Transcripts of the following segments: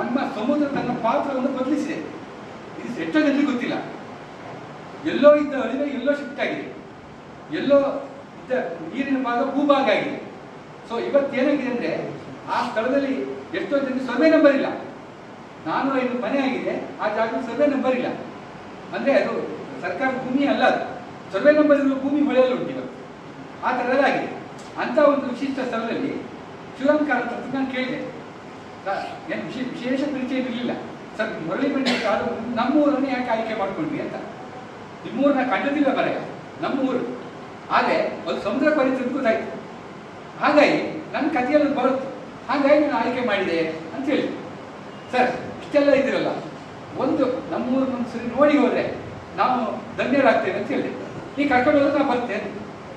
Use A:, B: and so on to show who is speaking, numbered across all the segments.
A: ನಮ್ಮ ಸಮುದ್ರ ತನ್ನ ಪಾತ್ರವನ್ನು ಬದಲಿಸಿದೆ ಇದು ಎಷ್ಟೋ ಜನರಿಗೆ ಗೊತ್ತಿಲ್ಲ ಎಲ್ಲೋ ಇದ್ದ ಅಳಿವೆ ಎಲ್ಲೋ ಶಿಫ್ಟ್ ಆಗಿದೆ ಎಲ್ಲೋ ಇದ್ದ ನೀರಿನ ಭಾಗ ಭೂಭಾಗ ಆಗಿದೆ ಸೊ ಇವತ್ತೇನಾಗಿದೆ ಅಂದ್ರೆ ಆ ಸ್ಥಳದಲ್ಲಿ ಎಷ್ಟೋ ಜನರಿಗೆ ಸರ್ವೆ ನಂಬರ್ ಇಲ್ಲ ನಾನ್ನೂರ ಐದು ಮನೆ ಆಗಿದೆ ಆ ಜಾಗದಲ್ಲಿ ಸರ್ವೆ ನಂಬರ್ ಇಲ್ಲ ಅಂದ್ರೆ ಅದು ಸರ್ಕಾರದ ಭೂಮಿ ಅಲ್ಲ ಅದು ಸರ್ವೆ ನಂಬರ್ ಇರುವ ಭೂಮಿ ಹೊಳೆಯಲ್ಲಿ ಉಂಟು ಇವತ್ತು ಆ ಥರದಲ್ಲಿ ಆಗಿದೆ ಅಂತ ಒಂದು ವಿಶಿಷ್ಟ ಸ್ಥಳದಲ್ಲಿ ಶಿವರಾಮ್ಕಾರ ಅಂತ ನಾನು ಕೇಳಿದೆ ಸರ್, ಏನು ವಿಶೇಷ ವಿಶೇಷ ಪರಿಚಯ ಇರಲಿಲ್ಲ ಸರ್ ಮರಳಿ ಬಂಡಿ ಕಾಲ ನಮ್ಮೂರನ್ನು ಯಾಕೆ ಆಯ್ಕೆ ಮಾಡ್ಕೊಂಡ್ವಿ ಅಂತ ನಿಮ್ಮೂರನ್ನ ಕಂಡದಿಲ್ಲ ಬರೆಯ ನಮ್ಮೂರು ಆದರೆ ಒಂದು ಸಮುದ್ರ ಪರಿಚಯ ಗೊತ್ತಾಯ್ತು ಹಾಗಾಗಿ ನನ್ನ ಕಥೆಯಲ್ಲಿ ಅದು ಬರುತ್ತೆ ಹಾಗಾಗಿ ನಾನು ಆಯ್ಕೆ ಮಾಡಿದೆ ಅಂತ ಹೇಳಿ ಸರ್ ಇಷ್ಟೆಲ್ಲ ಇದ್ದೀರಲ್ಲ ಒಂದು ನಮ್ಮೂರು ಒಂದು ಸರಿ ನೋಡಿ ಹೋದ್ರೆ ನಾವು ಧನ್ಯರಾಗ್ತೇವೆ ಅಂತ ಹೇಳಿದೆ ಈ ಕರ್ಕೊಂಡು ಹೋದ್ರೆ ನಾವು ಬರ್ತೇನೆ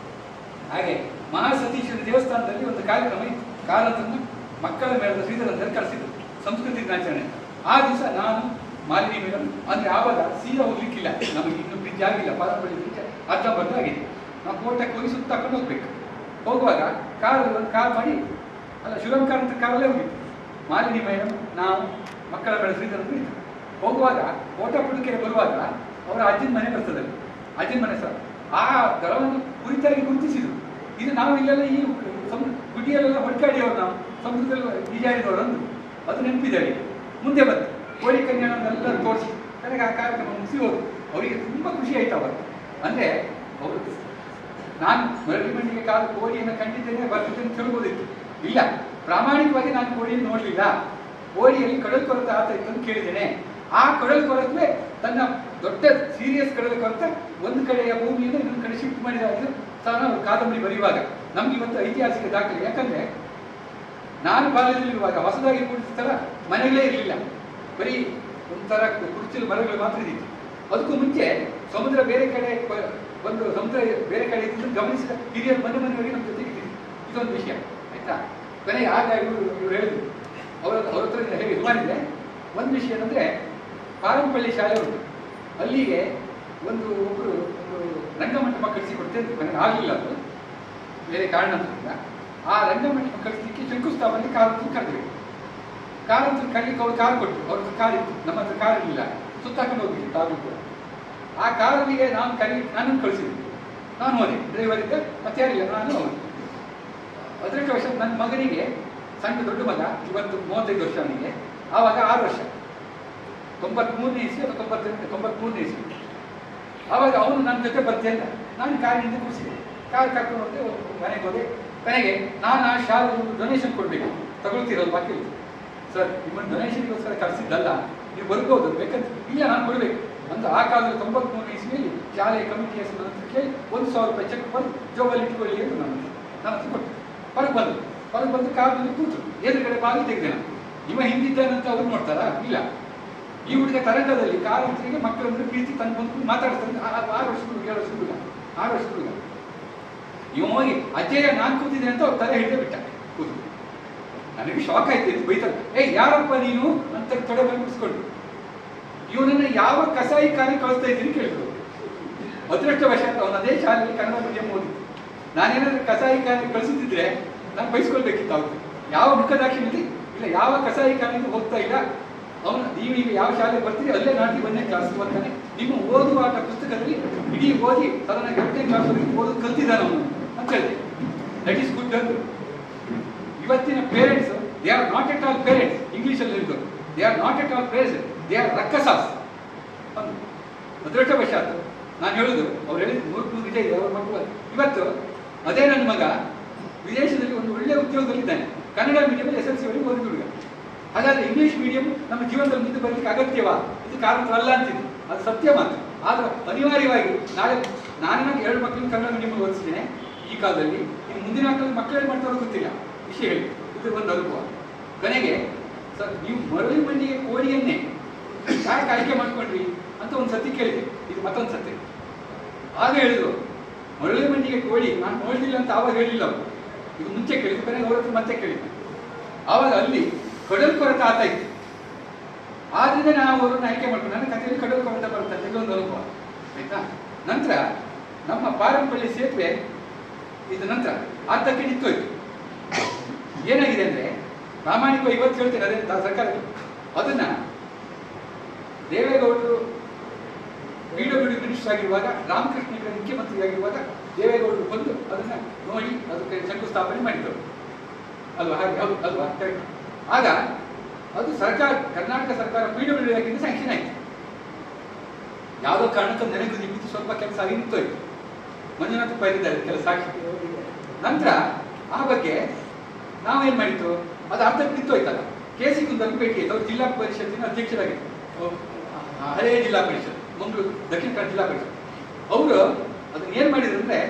A: ಹಾಗೆ ಮಹಾಸತೀಶ್ವರ ದೇವಸ್ಥಾನದಲ್ಲಿ ಒಂದು ಕಾರ್ಯಕ್ರಮ ಇತ್ತು ಕಾಲತನ್ನು ಮಕ್ಕಳ ಮೇಳದ ಶ್ರೀಧರಂದಲ್ಲಿ ಕರೆಸಿದ್ರು ಸಂಸ್ಕೃತಿ ದಿನಾಚರಣೆ ಆ ದಿವಸ ನಾನು ಮಾಲಿನಿ ಮೇಡಮ್ ಅಂದ್ರೆ ಆವಾಗ ಸೀದಾ ಹೋಗ್ಲಿಕ್ಕಿಲ್ಲ ನಮಗೆ ಇನ್ನು ಬ್ರಿಡ್ಜ್ ಆಗಿಲ್ಲ ಪಾರಪಳ್ಳಿ ಬ್ರಿಡ್ಜ್ ಅರ್ಧಂಬರ್ಧ ಆಗಿದೆ ನಾವು ಕೋಟಕ್ಕೆ ಹೋಗಿ ಸುತ್ತ ತಕೊಂಡು ಹೋಗ್ಬೇಕು ಹೋಗುವಾಗ ಕಾರಲ್ಲಿ ಒಂದು ಕಾರ್ ಮಾಡಿ ಅಲ್ಲ ಶಿವರಾಮ್ ಅಂತ ಕಾರಲ್ಲೇ ಹೋಗಿತ್ತು ಮಾಲಿನಿ ಮೇಡಮ್ ನಾವು ಮಕ್ಕಳ ಮೇಳ ಶ್ರೀಧರಂದ್ರು ಇತ್ತು ಹೋಗುವಾಗ ಕೋಟ ಪುಡುಕೆರೆ ಬರುವಾಗ ಅವರ ಅಜ್ಜನ ಮನೆ ಬರ್ತದಲ್ಲಿ ಅಜ್ಜನ ಮನೆ ಸರ್ ಆ ದಳವನ್ನು ಕುರಿತಾಗಿ ಗುರುತಿಸಿದ್ರು ಇದು ನಾವು ಇಲ್ಲೆಲ್ಲ ಈ ಸಮ್- ಗುಡಿಯಲ್ಲೆಲ್ಲ ಹೊಡ್ಕಾಡಿಯವರು ನಾವು ಸಮುದ್ರದಲ್ಲಿ ಈಜಾಡಿದವರು ಅಂದ್ರು ಅದು ನೆನಪಿದೆ ಅವರಿಗೆ ಮುಂದೆ ಬಂತು ಕೋಳಿ ಕನ್ಯಾಣನೆಲ್ಲ ತೋರಿಸಿ ನನಗೆ ಆ ಕಾರ್ಯಕ್ರಮ ಮುಗಿಸಿ ಹೋದ್ರು ಅವರಿಗೆ ತುಂಬಾ ಖುಷಿ ಆಯ್ತು ಅವತ್ತು ಅಂದ್ರೆ ಅವರು ನಾನು ಮರಳಿ ಮಂಡಿಗೆ ಕಾಲ ಕೋಳಿಯನ್ನು ಕಂಡಿದ್ದೇನೆ ಬರ್ತಿದ್ದೆ ಅಂತ ಹೇಳ್ಬೋದಿತ್ತು ಇಲ್ಲ ಪ್ರಾಮಾಣಿಕವಾಗಿ ನಾನು ಕೋಳಿಯನ್ನು ನೋಡಲಿಲ್ಲ ಕೋಳಿಯಲ್ಲಿ ಕಡಲ್ ಕೊರತೆ ಆತ ಇತ್ತು ಅಂತ ಕೇಳಿದ್ದೇನೆ ಆ ಕಡಲ್ ಕೊರತೆ ತನ್ನ ದೊಡ್ಡ ಸೀರಿಯಸ್ ಕಡಲ್ ಕೊರತೆ ಒಂದು ಕಡೆಯ ಭೂಮಿಯಿಂದ ಇನ್ನೊಂದು ಕಡೆ ಶಿಫ್ಟ್ ಮಾಡಿದ ಇದು ತಾನು ಅವ್ರು ಕಾದಂಬರಿ ಬರೆಯುವಾಗ ನಮ್ಗೆ ಇವತ್ತು ಐತಿಹಾಸಿಕ ದಾಖಲೆ ಯಾಕಂದ್ರೆ ನಾನು ಬಾಲ್ಯದಲ್ಲಿರುವಾಗ ಹೊಸದಾಗಿ ಕೂಡಿದ ಸ್ಥಳ ಮನೆಗಳೇ ಇರಲಿಲ್ಲ ಬರೀ ಒಂಥರ ಕುರ್ಚಿಲು ಮರಗಳು ಮಾತ್ರ ಇದ್ದಿತ್ತು ಅದಕ್ಕೂ ಮುಂಚೆ ಸಮುದ್ರ ಬೇರೆ ಕಡೆ ಪ- ಒಂದು ಸಮುದ್ರ ಬೇರೆ ಕಡೆ ಇದ್ದು ಗಮನಿಸಿದ ಹಿರಿಯರು ಮನೆ ಮನೆಯವರಿಗೆ ನಮ್ಮ ಜೊತೆಗೆ ಇದ್ದಿದ್ದು ಇದೊಂದು ವಿಷಯ ಆಯ್ತಾ ಕೊನೆಗೆ ಆಗ ಇವರು ಇವರು ಹೇಳಿದ್ರು ಅವರ ಅವ್ರ ಹತ್ರ ಇದು ಹೇಳಿ ಇದು ಮಾಡಿದ್ರೆ ಒಂದು ವಿಷಯ ಏನಂದ್ರೆ ಪಾರಂಪಳ್ಳಿ ಶಾಲೆ ಉಂಟು ಅಲ್ಲಿಗೆ ಒಂದು ಒಬ್ಬರು ಒಂದು ರಂಗಮಂಟಪ ಕಳಿಸಿಕೊಡ್ತೇನೆ ನನಗೆ ಆಗಲಿಲ್ಲ ಅದು ಬೇರೆ ಕಾರಣದಿಂದ ಆ ರಂಗಮಂಟಪ ಕಳಿಸ್ಲಿಕ್ಕೆ ಶಂಕುಸ್ಥಾಪನೆ ಕಾರ್ ಹತ್ರ ಕರೆದ್ವಿ ಕಾರ್ ಹತ್ರ ಕರೀಲಿಕ್ಕೆ ಅವ್ರು ಕಾರ್ ಕೊಟ್ಟು ಅವ್ರ ಹತ್ರ ಕಾರ್ ಇತ್ತು ನಮ್ಮ ಹತ್ರ ಕಾರ್ ಇರಲಿಲ್ಲ ಸುತ್ತಾಕೊಂಡು ಹೋಗ್ಬಿಟ್ಟು ಕಾರು ಕೂಡ ಆ ಕಾರಿಗೆ ನಾನು ಕರಿ ನನ್ನನ್ನು ಕಳಿಸಿದ್ವಿ ನಾನು ಹೋದೆ ಡ್ರೈವರ್ ಇದ್ದೆ ಮತ್ತೆ ಯಾರಿಲ್ಲ ನಾನು ಹೋದೆ ಹದಿನೆಂಟು ವರ್ಷ ನನ್ನ ಮಗನಿಗೆ ಸಣ್ಣ ದೊಡ್ಡ ಮಗ ಇವತ್ತು ಮೂವತ್ತೈದು ವರ್ಷ ಅವನಿಗೆ ಆವಾಗ ಆರು ವರ್ಷ ತೊಂಬತ್ಮೂರನೇ ಇಸ್ವಿ ಅಥವಾ ತೊಂಬತ್ತೆಂಟು ತೊಂಬತ್ಮೂರನೇ ಇಸ್ವಿ ಆವಾಗ ಅವನು ನನ್ನ ಜೊತೆ ಬರ್ತೇನೆ ನಾನು ಕಾರಿನಿಂದ ಕೂರಿಸಿದೆ ಕಾರ್ ಕರ್ಕೊಂಡು ಹೋದೆ ಮನೆಗೆ ಹೋದೆ ಕೊನೆಗೆ ನಾನು ಆ ಶಾಲೆ ಡೊನೇಷನ್ ಕೊಡಬೇಕು ತಗೊಳ್ತಿರೋದು ಬಾಕಿ ಇತ್ತು. ಸರ್ ನಿಮ್ಮನ್ನು ಡೊನೇಷನ್ಗೋಸ್ಕರ ಕಳಿಸಿದ್ದಲ್ಲ ನೀವು ಬರ್ಬೋದು ಬೇಕಂತ ಇಲ್ಲ ನಾನು ಕೊಡಬೇಕು ಅಂತ ಆ ಕಾಲದಲ್ಲಿ ತೊಂಬತ್ಮೂರನೇ ಇಸ್ವಿಯಲ್ಲಿ ಶಾಲೆಯ ಕಮಿಟಿಯ ಹತ್ರ ಕೇಳಿ ಒಂದು ಸಾವಿರ ರೂಪಾಯಿ ಚೆಕ್ ಬಂದು ಜೋಬಲ್ಲಿ ಇಟ್ಕೊಳ್ಳಿ ಅಂತ ನಾನು ನನ್ನ ಹತ್ರ ಕೊಟ್ಟು ಹೊರಗೆ ಬಂದು ಹೊರಗೆ ಬಂದು ಕಾರಲ್ಲಿ ಕೂತು ಎದುರುಗಡೆ ಬಾಗಿಲು ತೆಗೆದೆ ನಾನು ಇವ ಹಿಂದಿದ್ದಾನಂತ ಅವ್ರು ನೋಡ್ತಾರಾ ಇಲ್ಲ ಈ ಹುಡುಗ ತರಂಗದಲ್ಲಿ ಕಾರ್ ಹತ್ತಿರಿಗೆ ಮಕ್ಕಳಂದ್ರೆ ಪ್ರೀತಿ ತಂದು ಬಂದು ಮಾತಾಡ್ತಾರೆ ಆ- ಆ- ಆರು ವರ್ಷದ ಹುಡುಗ ಏಳು ವರ್ಷದ ಹುಡುಗ ಆರು ವರ್ಷದ ಹುಡುಗ ಇವ ಹೋಗಿ ಅಜ್ಜಯ್ಯ ನಾನು ಕೂತಿದ್ದೆ ಅಂತ ಅವ್ರ ತಲೆ ಹಿಡಿದೇ ಬಿಟ್ಟ ಕೂತು ನನಗೆ ಶಾಕ್ ಆಯ್ತು ಇದು ಬೈತಾರೆ ಏ ಯಾರಪ್ಪ ನೀನು ಅಂತ ತೊಡೆ ಮೇಲೆ ಮುಗಿಸ್ಕೊಂಡು ಇವನನ್ನ ಯಾವ ಕಸಾಯಿ ಕಾರ್ಯ ಕಳಿಸ್ತಾ ಇದ್ದೀನಿ ಕೇಳಿದ್ರು ಅದೃಷ್ಟವಶಾತ್ ಅವನ ಅದೇ ಶಾಲೆಯಲ್ಲಿ ಕನ್ನಡ ಮೀಡಿಯಂ ಓದಿದ್ದು ನಾನೇನಾದ್ರೂ ಕಸಾಯಿ ಕಾರ್ಯ ಕಳಿಸುತ್ತಿದ್ರೆ ನಾನು ಬಯಸ್ಕೊಳ್ಬೇಕಿತ್ತು ಅವತ್ತು ಯಾವ ಮುಖದಾಕ್ಷಿಣ್ಯತೆ ಇಲ್ಲ ಯಾವ ಕಸಾಯಿ ಕಾರ್ಯಕ್ಕೂ ಹೋಗ್ತಾ ಇಲ್ಲ ಅವನು ನೀವು ಈಗ ಯಾವ ಶಾಲೆಗೆ ಬರ್ತೀರಿ ಅಲ್ಲೇ ನಾಟಿ ಒಂದನೇ ಕ್ಲಾಸ್ ಓದ್ತಾನೆ ನಿಮ್ಮ ಓದುವಾಟ ಪುಸ್ತಕದಲ್ಲಿ ಇಡೀ ಓದಿ ಸಾಧಾರಣ ಎಂಟನೇ ಕ್ಲಾಸ್ ವರೆಗೆ ಓದೋದು ಕಲ್ತಿದ್ದಾನೆ ಅವನು ಅಂತ ಹೇಳಿದೆ ದಟ್ ಈಸ್ ಗುಡ್ ಅಂದ್ರು ಇವತ್ತಿನ parents they are not at all parents ಇಂಗ್ಲಿಷಲ್ಲಿ ಹೇಳಿದ್ರು they are not at all parents they are ರಕ್ಕಸಾಸ್ ಅಂದ್ರು. ಅದೃಷ್ಟವಶಾತ್ ನಾನು ಹೇಳುದು ಅವ್ರು ಹೇಳಿದ್ದು ನೂರು ನೂರು ನಿಜ ಇದೆ ಅವ್ರ ಮಕ್ಕಳು ಇವತ್ತು ಅದೇ ನನ್ನ ಮಗ ವಿದೇಶದಲ್ಲಿ ಒಂದು ಒಳ್ಳೆ ಉದ್ಯೋಗದಲ್ಲಿದ್ದಾನೆ Kannada medium S L C ವರೆಗೆ ಓದಿದ ಹುಡುಗ ಹಾಗಾದ್ರೆ ಇಂಗ್ಲಿಷ್ ಮೀಡಿಯಂ ನಮ್ಮ ಜೀವನದಲ್ಲಿ ಮುಂದೆ ಬರಲಿಕ್ಕೆ ಅಗತ್ಯವಾ ಇದು ಕಾರಣ ಅಲ್ಲ ಅಂತಿದ್ದು ಅದು ಸತ್ಯ ಮಾತು ಆದ್ರೆ ಅನಿವಾರ್ಯವಾಗಿ ನಾಳೆ ನಾನೇ ಎರಡು ಮಕ್ಕಳನ್ನ ಕನ್ನಡ ಮೀಡಿಯಂ ಓದಿಸ್ತೇನೆ ಈ ಕಾಲದಲ್ಲಿ ಇನ್ನು ಮುಂದಿನ ಕಾಲದಲ್ಲಿ ಮಕ್ಕಳು ಏನು ಮಾಡ್ತಾರೋ ಗೊತ್ತಿಲ್ಲ ವಿಷಯ ಹೇಳಿ ಇದು ಒಂದು ಅನುಭವ ಕೊನೆಗೆ ಸರ್ ನೀವು ಮರಳಿ ಮಂಡಿಗೆ ಕೋಳಿಯನ್ನೇ ಯಾಕೆ ಆಯ್ಕೆ ಮಾಡ್ಕೊಂಡ್ರಿ ಅಂತ ಒಂದು ಸತಿ ಕೇಳಿದೆ ಇದು ಮತ್ತೊಂದು ಸತಿ ಆಗ ಹೇಳಿದ್ರು ಮರಳಿ ಮಂಡಿಗೆ ಕೋಳಿ ನಾನು ನೋಡಲಿಲ್ಲ ಅಂತ ಆವಾಗ ಹೇಳಿಲ್ಲ ಅವರು ಇದು ಮುಂಚೆ ಕೇಳಿದ್ರು ಕೊನೆಗೆ ಅವ್ರ ಹತ್ರ ಮತ್ತೆ ಕೇಳಿದ್ದೆ ಆವಾಗ ಅಲ್ಲಿ ಕಡಲ್ ಕೊರತೆ ಆತ ಇತ್ತು ಆದ್ರಿಂದ ನಾವು ಅವರನ್ನು ಆಯ್ಕೆ ಮಾಡ್ಕೊಂಡು ನನ್ನ ಕಥೆಯಲ್ಲಿ ಕಡಲ್ ಕೊರತೆ ಬರುತ್ತೆ ಅಂತ ಇದೊಂದು ಅನುಭವ ಆಯ್ತಾ ನಂತರ ನಮ್ಮ ಪಾರಂಪಳ್ಳಿ ಸೇತುವೆ ಇದು ನಂತರ ಅರ್ಧಕ್ಕೆ ನಿಂತೋಯ್ತು ಏನಾಗಿದೆ ಅಂದ್ರೆ ಪ್ರಾಮಾಣಿಕವಾಗಿ ಇವತ್ತು ಹೇಳ್ತೇನೆ ಅದೇ ತ- ಸರ್ಕಾರ ಅದನ್ನ ದೇವೇಗೌಡರು ಪಿ ಡಬ್ಲ್ಯೂ ಡಿ ಮಿನಿಸ್ಟರ್ ಆಗಿರುವಾಗ ರಾಮಕೃಷ್ಣ ಹೆಗಡೆ ಮುಖ್ಯಮಂತ್ರಿ ಆಗಿರುವಾಗ ದೇವೇಗೌಡರು ಬಂದು ಅದನ್ನ ನೋಡಿ ಅದಕ್ಕೆ ಶಂಕುಸ್ಥಾಪನೆ ಮಾಡಿದರು ಅಲ್ವಾ ಹಾಗೆ ಹೌದು ಅಲ್ವಾ ಕರೆಕ್ಟ್ ಆಗ ಅದು ಸರ್ಕಾರ ಕರ್ನಾಟಕ ಸರ್ಕಾರ ಪಿ ಡಬ್ಲ್ಯೂ ಡಿ ಇಲಾಖೆಯಿಂದ ಸ್ಯಾಂಕ್ಷನ್ ಆಯಿತು ಯಾವುದೋ ಕಾರಣಕ್ಕೆ ನೆನೆಗೂ ನಿಂತು ಸ್ವಲ್ಪ ಕೆಲಸ ಆಗಿ ನಿಂತೋಯ್ತು ಮಂಜುನಾಥ್ ಪೈ ಇದ್ದಾರೆ ಕೆಲಸ ಸಾಕ್ಷಿ ನಂತರ ಆ ಬಗ್ಗೆ ನಾವೇನ್ ಮಾಡಿತ್ತು ಅದು ಅರ್ಧಕ್ಕೆ ನಿಂತೋಯ್ತಲ್ಲ ಕೆ ಸಿ ಕುಂದಲ್ಲಿ ಭೇಟಿ ಆಯ್ತು ಅವ್ರು ಜಿಲ್ಲಾ ಪರಿಷತ್ತಿನ ಅಧ್ಯಕ್ಷರಾಗಿತ್ತು ಅವ್ರು ಆ ಹಳೆಯ ಜಿಲ್ಲಾ ಪರಿಷತ್ ಮಂಗಳೂರು ದಕ್ಷಿಣ ಕನ್ನಡ ಜಿಲ್ಲಾ ಪರಿಷತ್ ಅವರು ಅದನ್ನ ಏನ್ ಮಾಡಿದ್ರು ಅಂದ್ರೆ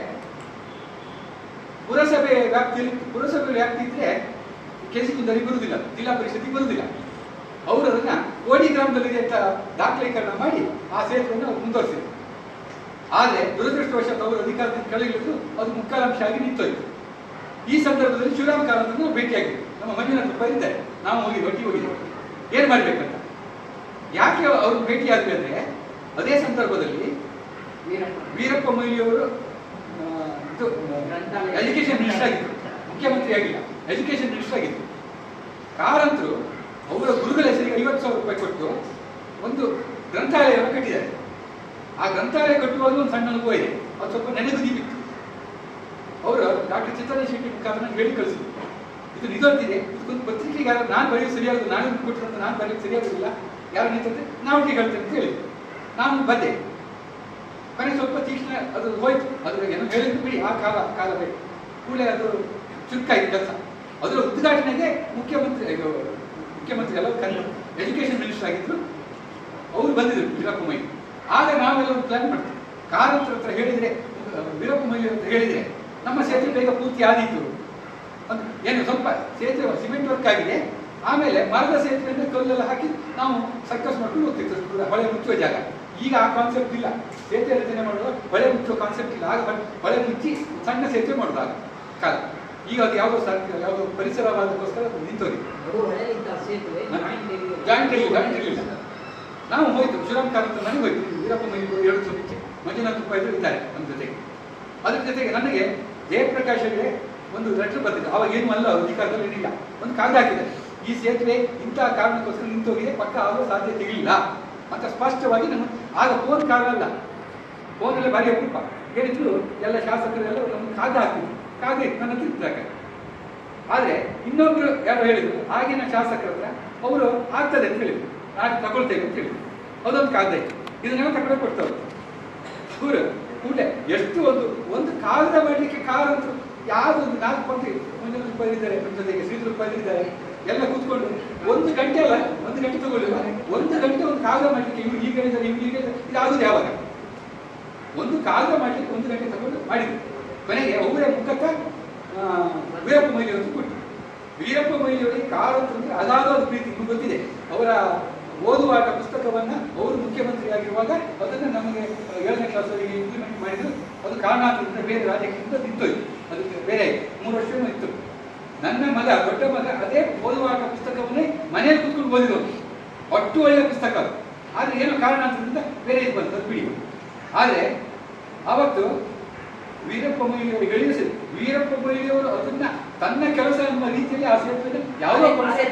A: ಪುರಸಭೆ ವ್ಯಾಪ್ತಿಯಲ್ಲಿ ಪುರಸಭೆ ವ್ಯಾಪ್ತಿ ಇದ್ರೆ ಕೆ ಸಿ ಕುಂದಲ್ಲಿ ಬರುವುದಿಲ್ಲ ಜಿಲ್ಲಾ ಪರಿಷತ್ತಿಗೆ ಬರುವುದಿಲ್ಲ ಅವರು ಅದನ್ನ ಕೋಡಿ ಗ್ರಾಮದಲ್ಲಿದೆ ಅಂತ ದಾಖಲೀಕರಣ ಮಾಡಿ ಆ ಸೇತುವೆಯನ್ನು ಅವ್ರು ಮುಂದುವರಿಸಿದ್ರು ಆದ್ರೆ ದುರದೃಷ್ಟವಶಾತ್ ಅವರು ಅಧಿಕಾರದಿಂದ ಕೆಳಗಿಳಿದು ಅದು ಮುಕ್ಕಾಲಾಂಶ ಆಗಿ ನಿಂತೋಯ್ತು ಈ ಸಂದರ್ಭದಲ್ಲಿ ಶಿವರಾಮ್ ಕಾರಂತನ್ನು ನಾವು ಭೇಟಿಯಾಗಿದ್ವಿ ನಮ್ಮ ಮಂಜುನಾಥ ಪೈ ಇದ್ದಾರೆ ನಾವು ಹೋಗಿ ಒಟ್ಟಿಗೆ ಹೋಗಿದ್ವಿ ಏನ್ ಮಾಡ್ಬೇಕಂತ ಯಾಕೆ ಅವ್ರು ಭೇಟಿಯಾದ್ವಿ ಅಂದ್ರೆ ಅದೇ ಸಂದರ್ಭದಲ್ಲಿ ವೀರಪ್ಪ ಮೊಯ್ಲಿಯವರು ಆ, ಇದು ಎಜುಕೇಶನ್ ಮಿನಿಸ್ಟರ್ ಆಗಿದ್ರು ಮುಖ್ಯಮಂತ್ರಿ ಆಗಿಲ್ಲ ಎಜುಕೇಶನ್ ಮಿನಿಸ್ಟರ್ ಆಗಿದ್ರು ಕಾರಂತರು ಅವರ ಗುರುಗಳ ಹೆಸರಿಗೆ ಐವತ್ತು ಸಾವಿರ ರೂಪಾಯಿ ಕೊಟ್ಟು ಒಂದು ಗ್ರಂಥಾಲಯವನ್ನು ಕಟ್ಟಿದ್ದಾರೆ ಆ ಗ್ರಂಥಾಲಯ ಕಟ್ಟುವಾಗ ಒಂದು ಸಣ್ಣ ಅನುಭವ ಇದೆ ಅದು ಸ್ವಲ್ಪ ನೆನೆದು ದೀಪಿತ್ತು ಅವರು ಡಾಕ್ಟರ್ ಚಿತ್ತರಂಜ ಶೆಟ್ಟಿ ಮುಖಾಂತರ ನಂಗೆ ಹೇಳಿ ಕಳಿಸಿದ್ರು ಇದು ನಿಜವಂತಿದೆ ಇದಕ್ಕೊಂದು ಪತ್ರಿಕೆಗೆ ಯಾರು ನಾನು ಬರೆಯೋದು ಸರಿಯಾಗುದು ನಾನು ಕೊಟ್ಟಿರಂತ ನಾನು ಬರೆಯೋದು ಸರಿಯಾಗುದಿಲ್ಲ ಯಾರು ನಿಂತಂತೆ ನಾವು ಹೀಗೆ ಹೇಳ್ತೇನೆ ಅಂತ ಹೇಳಿದ್ರು ನಾನು ಬಂದೆ ಕೊನೆ ಸ್ವಲ್ಪ ತೀಕ್ಷ್ಣ ಅದು ಹೋಯ್ತು ಅದ್ರ ಏನೋ ಹೇಳಿದ್ರು ಬಿಡಿ ಆ ಕಾಲ ಕಾಲ ಬೇಕು ಕೂಡಲೇ ಅದು ಚುರುಕಾಯ್ತು ಕೆಲಸ ಅದರ ಉದ್ಘಾಟನೆಗೆ ಮುಖ್ಯಮಂತ್ರಿ ಇದು ಮುಖ್ಯಮಂತ್ರಿ ಅಲ್ಲ ಕನ್ನಡ ಎಜುಕೇಶನ್ ಮಿನಿಸ್ಟರ್ ಆಗಿದ್ರು ಅವರು ಬಂದಿದ್ರು ವೀರಪ್ಪ ಮೊಯ್ಲಿ ಆಗ ನಾವೆಲ್ಲ ಒಂದು ಪ್ಲಾನ್ ಮಾಡ್ತೀವಿ ಕಾರಂತರ ಹತ್ರ ಹೇಳಿದ್ರೆ ಅಹ್, ವೀರಪ್ಪ ಮೊಯ್ಲಿ ಅಂತ ಹೇಳಿದ್ರೆ ನಮ್ಮ ಸೇತುವೆ ಬೇಗ ಪೂರ್ತಿ ಆದೀತು ಅಂತ ಏನು ಸ್ವಲ್ಪ ಸೇತುವೆ ಸಿಮೆಂಟ್ ವರ್ಕ್ ಆಗಿದೆ ಆಮೇಲೆ ಮರದ ಸೇತುವೆಯಿಂದ ಕಲ್ಲೆಲ್ಲ ಹಾಕಿ ನಾವು ಸರ್ಕಸ್ ಮಾಡ್ಕೊಂಡು ಹೋಗ್ತಿತ್ತು ಹೊಳೆ ಮುಚ್ಚುವ ಜಾಗ ಈಗ ಆ ಕಾನ್ಸೆಪ್ಟ್ ಇಲ್ಲ ಸೇತುವೆ ರಚನೆ ಮಾಡುವ ಹೊಳೆ ಮುಚ್ಚುವ ಕಾನ್ಸೆಪ್ಟ್ ಇಲ್ಲ ಆಗ ಹೊಳೆ- ಹೊಳೆ ಮುಚ್ಚಿ ಸಣ್ಣ ಸೇತುವೆ ಮಾಡೋದು ಆಗ ಕಾಲ ಈಗ ಅದು ಯಾವುದೋ ಸರ್ಕಾರ ಯಾವುದೋ ಪರಿಸರವಾದಕ್ಕೋಸ್ಕರ ಅದು ನಿಂತೋಗಿದೆ ಜಾಯಿಂಟ್ ಇರಲಿಲ್ಲ ಜಾಯಿಂಟ್ ಇರಲಿಲ್ಲ ನಾವು ಹೋಯ್ತು ಶಿವರಾಮ್ ಕಾರಂತ ನನಗೆ ಹೋಯ್ತು ವೀರಪ್ಪ ಮೈಲಿ ಎರಡು ಸಮಿತಿ ಮಂಜುನಾಥ್ ಉಪಾಯರು ಇದ್ದಾರೆ ನಮ್ಮ ಜೊತೆಗೆ ಅದ್ರ ಜೊತೆಗೆ ನನಗೆ ಜಯಪ್ರಕಾಶ್ ಅವರಿಗೆ ಒಂದು ಲೆಟರ್ ಬಂದಿದೆ ಅವಾಗ ಏನು ಅಲ್ಲ ಅವ್ರ ಅಧಿಕಾರದಲ್ಲಿ ಏನಿಲ್ಲ ಒಂದು ಕಾಗದ ಹಾಕಿದೆ ಈ ಸೇತುವೆ ಇಂತಹ ಕಾರಣಕ್ಕೋಸ್ಕರ ನಿಂತೋಗಿದೆ ಪಕ್ಕ ಆಗುವ ಸಾಧ್ಯತೆ ಇಲ್ಲ ಅಂತ ಸ್ಪಷ್ಟವಾಗಿ ನಮ್ಮ ಆಗ ಫೋನ್ ಕಾರಣ ಅಲ್ಲ ಫೋನಲ್ಲಿ ಭಾರಿ ಅಪರೂಪ ಹೇಳಿದ್ರು ಎಲ್ಲ ಶಾಸಕರೆಲ್ಲ ನಮ್ಗೆ ಕಾಗದ ಹಾಕ್ತಿದ್ರು ಕಾಗದ ಇತ್ತು ನನ್ನ ಹತ್ರ ಇದ್ದಾಗ ಆದ್ರೆ ಇನ್ನೊಬ್ರು ಯಾರೋ ಹೇಳಿದ್ರು ಆಗಿನ ಶಾಸಕರ ಹತ್ರ ಅವರು ಆಗ್ತದೆ ಅಂತ ಹೇಳಿದ್ರು ನಾನು ತಗೊಳ್ತೇವೆ ಅಂತ ಹೇಳಿದ್ರು ಅದೊಂದು ಕಾಗದ ಇತ್ತು ಇದನ್ನೆಲ್ಲ ತಗೊಂಡು ಕೊಡ್ತಾರೆ ಕೂರು ಕೂಡಲೇ ಎಷ್ಟು ಒಂದು ಒಂದು ಕಾಗದ ಮಾಡಲಿಕ್ಕೆ ಕಾರ್ ಅಂತ ಯಾವ್ದೊಂದು ನಾಲ್ಕು ಮಂದಿ ಮುಂದಿನ ರೂಪಾಯಿ ಇದ್ದಾರೆ ನಮ್ಮ ಜೊತೆಗೆ ಶ್ರೀ ರೂಪಾಯಿ ಇದ್ದಾರೆ ಎಲ್ಲ ಕೂತ್ಕೊಂಡು ಒಂದು ಗಂಟೆ ಅಲ್ಲ ಒಂದು ಗಂಟೆ ತಗೊಳ್ಳಿಲ್ಲ ಒಂದು ಗಂಟೆ ಒಂದು ಕಾಗದ ಮಾಡಲಿಕ್ಕೆ ಇವ್ರು ಈಗ ಹೇಳಿದ್ದಾರೆ ಇವ್ರು ಈಗ ಹೇಳಿದ್ದಾರೆ ಇದು ಆಗುದು ಯಾವಾಗ ಒಂದು ಕಾಗದ ಮಾಡಲಿಕ್ಕೆ ಒಂದು ಗಂಟೆ ತಗೊಂಡು ಮಾಡಿದ್ರು ಕೊನೆಗೆ ಅವರೇ ಮುಖಕ್ಕ ಆ, ವೀರಪ್ಪ ಮೊಯ್ಲಿ ಅಂತ ಕೊಟ್ಟು ವೀರಪ್ಪ ಮೊಯ್ಲಿ ಅವರಿಗೆ ಕಾರಂತ ಅಂದ್ರೆ ಅದಾದ ಒಂದು ಪ್ರೀತಿ ನಿಮ್ಗೆ ಗೊತ್ತಿದೆ ಅವರ ಓದುವಾಟ ಪುಸ್ತಕವನ್ನ ಅವರು ಮುಖ್ಯಮಂತ್ರಿ ಆಗಿರುವಾಗ ಅದನ್ನ ನಮಗೆ ಆ, ಏಳನೇ ಕ್ಲಾಸಲ್ಲಿ ಇಂಪ್ಲಿಮೆಂಟ್ ಮಾಡಿದ್ರು ಅದು ಕಾರಣಾಂತರದಿಂದ ಬೇರೆ ರಾಜ್ಯಕ್ಕಿಂತ ನಿಂತೋಯ್ತು ಅದಕ್ಕೆ ಬೇರೆ ಮೂರು ವರ್ಷನೂ ಇತ್ತು ನನ್ನ ಮಗ ದೊಡ್ಡ ಮಗ ಅದೇ ಓದುವಾಟ ಪುಸ್ತಕವನ್ನೇ ಮನೆಯಲ್ಲಿ ಕೂತ್ಕೊಂಡು ಓದಿರೋದು ಒಟ್ಟು ಒಳ್ಳೆ ಪುಸ್ತಕ ಅದು ಆದ್ರೆ ಏನೋ ಕಾರಣಾಂತರದಿಂದ ಬೇರೆ ಇದು ಬಂತು ಅದು ಬಿಡಿ ಆದ್ರೆ ಆವತ್ತು ವೀರಪ್ಪ ಮೊಯ್ಲಿ ಅವರು ಹೇಳಿದ ಸರಿ ವೀರಪ್ಪ ಮೊಯ್ಲಿ ಅವರು ಅದನ್ನ ತನ್ನ ಕೆಲಸ ಎಂಬ ರೀತಿಯಲ್ಲಿ ಆ ಸೇತುವೆ ಯಾವುದೋ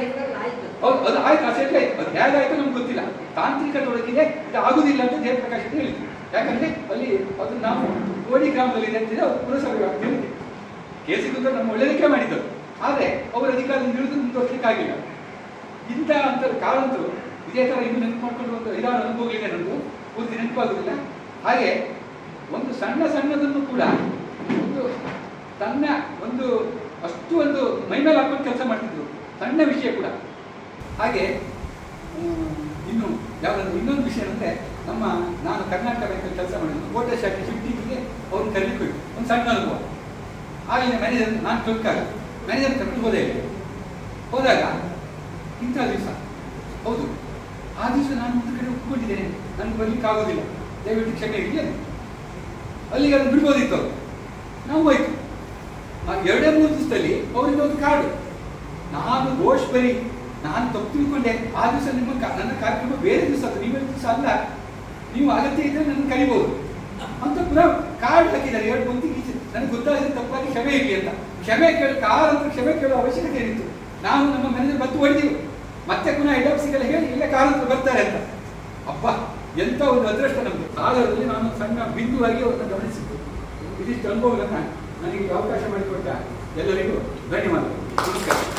A: ಹೌದು ಅದು ಆಯ್ತು ಆ ಸೇತುವೆ ಆಯ್ತು ಅದು ಹೇಗಾಯ್ತು ನಮ್ಗೆ ಗೊತ್ತಿಲ್ಲ ತಾಂತ್ರಿಕದೊಳಗಿದೆ ಇದು ಆಗುದಿಲ್ಲ ಅಂತ ಜಯಪ್ರಕಾಶ್ ಅಂತ ಹೇಳಿದ್ರು ಯಾಕಂದ್ರೆ ಅಲ್ಲಿ ಅದು ನಾವು ಕೋಡಿ ಗ್ರಾಮದಲ್ಲಿ ಇದೆ ಅಂತಿದೆ ಅದು ಪುರಸಭೆ ವ್ಯಾಪ್ತಿಯಲ್ಲಿ ಇದೆ ಕೆ ಸಿ ಕುಂದರ್ ನಮ್ಮ ಒಳ್ಳೆದಕ್ಕೆ ಮಾಡಿದ್ದರು ಆದ್ರೆ ಅವರ ಅಧಿಕಾರದಿಂದ ಹಿಡಿದು ಮುಂದುವರ್ಸ್ಲಿಕ್ಕೆ ಆಗಿಲ್ಲ ಇಂಥ ಅಂತ ಕಾರಂತರು ಇದೇ ತರ ಇನ್ನು ನೆನಪು ಮಾಡ್ಕೊಂಡು ಒಂದು ಐದಾರು ಅನುಭವಗಳಿದೆ ನಂದು ಪೂರ್ತಿ ನೆನಪಾಗುದಿಲ್ಲ ಹಾಗೆ ಒಂದು ಸಣ್ಣ ಸಣ್ಣದನ್ನು ಕೂಡ ಒಂದು ತನ್ನ ಒಂದು ಅಷ್ಟು ಒಂದು ಮೈ ಮೇಲೆ ಹಾಕೊಂಡು ಕೆಲಸ ಮಾಡ್ತಿದ್ರು ಸಣ್ಣ ವಿಷಯ ಕೂಡ ಹಾಗೆ ಹ್ಮ್, ಇನ್ನು ಯಾವ್ದಾದ್ರು ಇನ್ನೊಂದು ವಿಷಯ ಅಂದ್ರೆ ನಮ್ಮ ನಾನು ಕರ್ನಾಟಕ ಬ್ಯಾಂಕಲ್ಲಿ ಕೆಲಸ ಮಾಡಿದ್ದು ಕೋಟೆ ಶಾಖೆ ಶಿಫ್ಟಿಂಗಿಗೆ ಅವ್ರನ್ನ ಕರೀಲಿಕ್ಕೆ ಹೋಯ್ತು ಒಂದು ಸಣ್ಣ ಅನುಭವ ಆಗಿನ ಮ್ಯಾನೇಜರ್ ನಾನು ಕ್ಲರ್ಕಾಗ ಮ್ಯಾನೇಜರ್ ಕರ್ಕೊಂಡು ಹೋದೆ ಇಲ್ಲಿ. ಹೋದಾಗ ಇಂಥ ದಿವಸ ಹೌದು ಆ ದಿವಸ ನಾನು ಒಂದು ಕಡೆ ಒಪ್ಕೊಂಡಿದ್ದೇನೆ ನನಗೆ ಬರ್ಲಿಕ್ಕೆ ಆಗೋದಿಲ್ಲ ದಯವಿಟ್ಟು ಕ್ಷಮೆ ಇರಲಿ ಅಂತ. ಅಲ್ಲಿಗೆ ಅದನ್ನು ಬಿಡ್ಬೋದಿತ್ತು ಅವ್ರು. ನಾವು ಹೋಯ್ತು ಆ ಎರಡೇ ಮೂರು ದಿವಸದಲ್ಲಿ ಅವರಿಂದ ಒಂದು ಕಾರ್ಡು ನಾನು ರೋಷ್ ಬರಿ ನಾನು ತಪ್ಪು ತಿಳ್ಕೊಂಡೆ ಆ ದಿವಸ ನಿಮ್ಮ ಕಾ- ನನ್ನ ಕಾರ್ಯಕ್ರಮ ಬೇರೆ ದಿವಸ ಅದು ನೀವೇ ದಿವಸ ಅಲ್ಲ ನೀವು ಅಗತ್ಯ ಇದ್ರೆ ನನ್ನ ಕರಿಬಹುದು ಅಂತ ಪುನಃ ಕಾರ್ಡ್ ಹಾಕಿದ್ದಾರೆ ಎರಡು ಮಂದಿ ಈಚೆ ನನಗೆ ಗೊತ್ತಾಗಿದೆ ತಪ್ಪಾಗಿ ಕ್ಷಮೆ ಇರಲಿ ಅಂತ ಕ್ಷಮೆ ಕೇಳಿ ಕಾರ್ ಅಂತ ಕ್ಷಮೆ ಕೇಳೋ ಅವಶ್ಯಕತೆ ಏನಿತ್ತು ನಾವು ನಮ್ಮ ಮನೆಯಲ್ಲಿ ಮತ್ತೆ ಹೊಡೆದಿವು ಮತ್ತೆ ಪುನಃ ಹೆಡ್ ಆಫೀಸಿಗೆಲ್ಲ ಹೇಳಿ ಮತ್ತೆ ಕಾಲ ಹತ್ರ ಬರ್ತಾರೆ ಅಂತ ಅಪ್ಪ ಎಂತ ಒಂದು ಅದೃಷ್ಟ ನಮಗೆ ಸಾಗರದಲ್ಲಿ ನಾನು ಸಣ್ಣ ಬಿಂದುವಾಗಿ ಅವರನ್ನು ಗಮನಿಸಿದ್ದು ಇದಿಷ್ಟು ಅನುಭವಗಳನ್ನು ನನಗೆ ಈ ಅವಕಾಶ ಮಾಡಿಕೊಟ್ಟ ಎಲ್ಲರಿಗೂ ಧನ್ಯವಾದ ನಮಸ್ಕಾರ